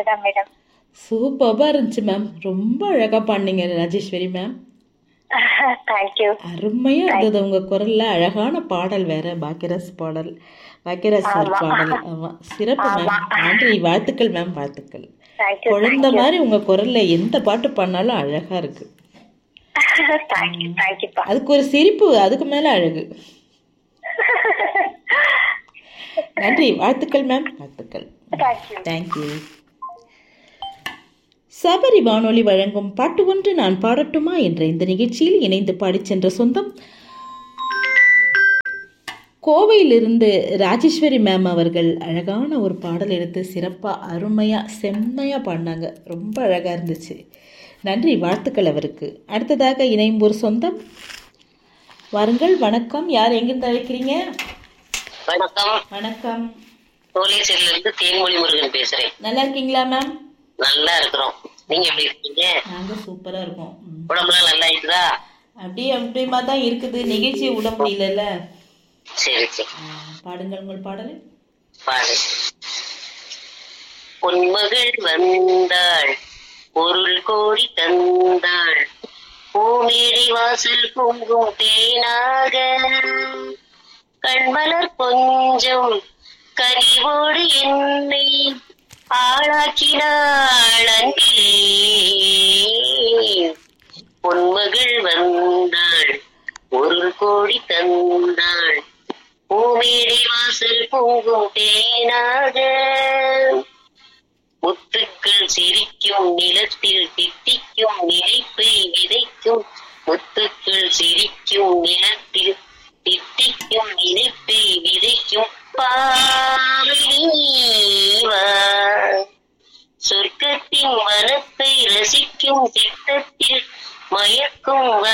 தான் மேடம் சூப்பராக இருந்துச்சு மேம் ரொம்ப அழகாக பாடினீங்க ராஜேஸ்வரி மேம் தேங்க்யூ அருமையாக இருந்தது உங்கள் குரலில் அழகான பாடல் வேற பாக்கியராஜ் பாடல் பாக்கியராஜ் சார் பாடல் ஆமாம் சிறப்பு மேம் நன்றி வாழ்த்துக்கள் மேம் வாழ்த்துக்கள் தேங்க்யூ குழந்தை மாதிரி உங்கள் குரலில் எந்த பாட்டு பாடினாலும் அழகாக இருக்கு தேங்க்யூ தேங்க்யூப்பா அதுக்கு ஒரு சிரிப்பு அதுக்கு மேலே அழகு நன்றி வாழ்த்துக்கள் மேம் வாழ்த்துக்கள் தேங்க்யூ தேங்க்யூ சபரி வானொலி வழங்கும் பாட்டு ஒன்று நான் பாடட்டுமா என்ற இந்த நிகழ்ச்சியில் இணைந்து பாடிச் சென்ற சொந்தம் கோவையிலிருந்து ராஜேஸ்வரி மேம் அவர்கள் அழகான ஒரு பாடல் எடுத்து சிறப்பாக அருமையாக செம்மையாக பாடினாங்க ரொம்ப அழகாக இருந்துச்சு நன்றி வாழ்த்துக்கள் அவருக்கு அடுத்ததாக இணையும் ஒரு சொந்தம் வாருங்கள் வணக்கம் யார் எங்கிருந்து அழைக்கிறீங்க வணக்கம் வணக்கம் சோழேஸ்வரியில இருந்து தேன்மொழி முருகன் பேசுறேன் நல்லா இருக்கீங்களா மேம் நல்லா இருக்கிறோம் நீங்க எப்படி இருக்கீங்க நாங்கள் சூப்பராக இருக்கோம் ம். உடம்புலாம் நல்லா இருக்குதா அப்படியே அப்படிமா தான் இருக்குது நிகழ்ச்சியை விட முடியலல்ல சரி சரி ஆ, பாடுங்கள் உங்கள் பாடலை பாடு பொன்மகள் வந்தாள் பொருள் கோடி தந்தாள் பூமேடை வாசல் பொங்கும் தேனாக கண்மலர் கொஞ்சம் கனிவோடு என்னை ஆளாக்கினாள் அன்பிலே பொன்மகள் வந்தாள் ஒரு கோடி தந்தாள் பூமேடை வாசல் பொங்கும் தேனாக முத்துக்கள் சிரிக்கும் நிலத்தில் தித்திக்கும் நிலைப்பை விதைக்கும் முத்துக்கள் சிரிக்கும் நிலத்தில் தித்திக்கும் நிலைப்பை விதைக்கும் பாவை நீவா சொர்க்கத்தின் வனப்பை ரசிக்கும் திட்டத்தில் மயக்கும்